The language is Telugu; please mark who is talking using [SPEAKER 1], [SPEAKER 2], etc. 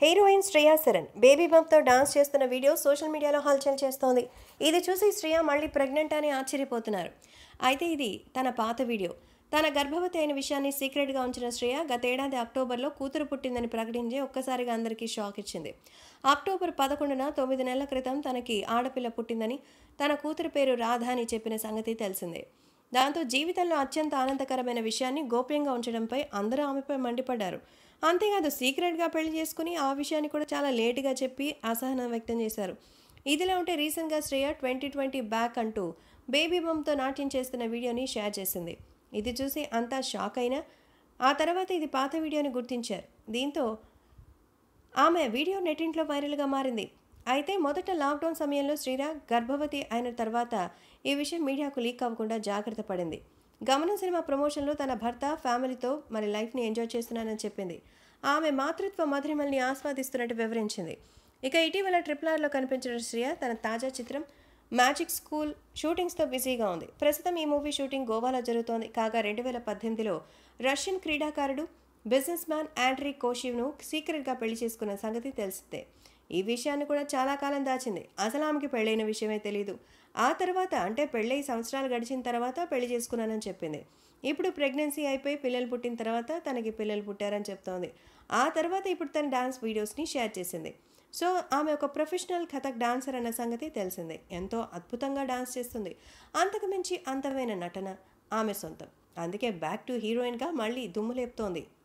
[SPEAKER 1] హీరోయిన్ శ్రేయా శరణ్ బేబీ బంప్తో డాన్స్ చేస్తున్న వీడియో సోషల్ మీడియాలో హల్చల్ చేస్తోంది ఇది చూసి శ్రేయ మళ్ళీ ప్రెగ్నెంట్ అని ఆశ్చర్యపోతున్నారు అయితే ఇది తన పాత వీడియో తన గర్భవతి అయిన విషయాన్ని సీక్రెట్గా ఉంచిన శ్రేయ గతేడాది అక్టోబర్లో కూతురు పుట్టిందని ప్రకటించి ఒక్కసారిగా అందరికీ షాక్ ఇచ్చింది అక్టోబర్ పదకొండున తొమ్మిది నెలల క్రితం తనకి ఆడపిల్ల పుట్టిందని తన కూతురు పేరు రాధ అని చెప్పిన సంగతి తెలిసిందే దాంతో జీవితంలో అత్యంత ఆనందకరమైన విషయాన్ని గోప్యంగా ఉంచడంపై అందరూ ఆమెపై మండిపడ్డారు అంతేకాదు సీక్రెట్గా పెళ్లి చేసుకుని ఆ విషయాన్ని కూడా చాలా లేటుగా చెప్పి అసహనం వ్యక్తం చేశారు ఇదిలా ఉంటే రీసెంట్గా శ్రేయ ట్వంటీ ట్వంటీ బ్యాక్ అంటూ బేబీ బొమ్తో నాట్యం చేస్తున్న వీడియోని షేర్ చేసింది ఇది చూసి అంతా షాక్ అయినా ఆ తర్వాత ఇది పాత వీడియోని గుర్తించారు దీంతో ఆమె వీడియో నెట్టింట్లో వైరల్గా మారింది అయితే మొదట లాక్డౌన్ సమయంలో శ్రీరా గర్భవతి అయిన తర్వాత ఈ విషయం మీడియాకు లీక్ అవ్వకుండా జాగ్రత్త పడింది గమనం సినిమా ప్రమోషన్లో తన భర్త ఫ్యామిలీతో మరి లైఫ్ని ఎంజాయ్ చేస్తున్నానని చెప్పింది ఆమె మాతృత్వ మధురిమల్ని ఆస్వాదిస్తున్నట్టు వివరించింది ఇక ఇటీవల ట్రిపుల్ ఆర్లో కనిపించిన శ్రియ తన తాజా చిత్రం మ్యాజిక్ స్కూల్ షూటింగ్స్తో బిజీగా ఉంది ప్రస్తుతం ఈ మూవీ షూటింగ్ గోవాలో జరుగుతోంది కాగా రెండు వేల పద్దెనిమిదిలో రష్యన్ క్రీడాకారుడు బిజినెస్ మ్యాన్ ఆండ్రీ కోషివ్ను సీక్రెట్గా పెళ్లి చేసుకున్న సంగతి తెలిసిందే ఈ విషయాన్ని కూడా చాలా కాలం దాచింది అసలు ఆమెకి పెళ్ళైన విషయమే తెలియదు ఆ తర్వాత అంటే పెళ్ళై సంవత్సరాలు గడిచిన తర్వాత పెళ్లి చేసుకున్నానని చెప్పింది ఇప్పుడు ప్రెగ్నెన్సీ అయిపోయి పిల్లలు పుట్టిన తర్వాత తనకి పిల్లలు పుట్టారని చెప్తోంది ఆ తర్వాత ఇప్పుడు తన డాన్స్ వీడియోస్ని షేర్ చేసింది సో ఆమె ఒక ప్రొఫెషనల్ కథక్ డాన్సర్ అన్న సంగతి తెలిసిందే ఎంతో అద్భుతంగా డాన్స్ చేస్తుంది అంతకు మించి అంతమైన నటన ఆమె సొంతం అందుకే బ్యాక్ టు హీరోయిన్గా మళ్ళీ దుమ్ము లేపుతోంది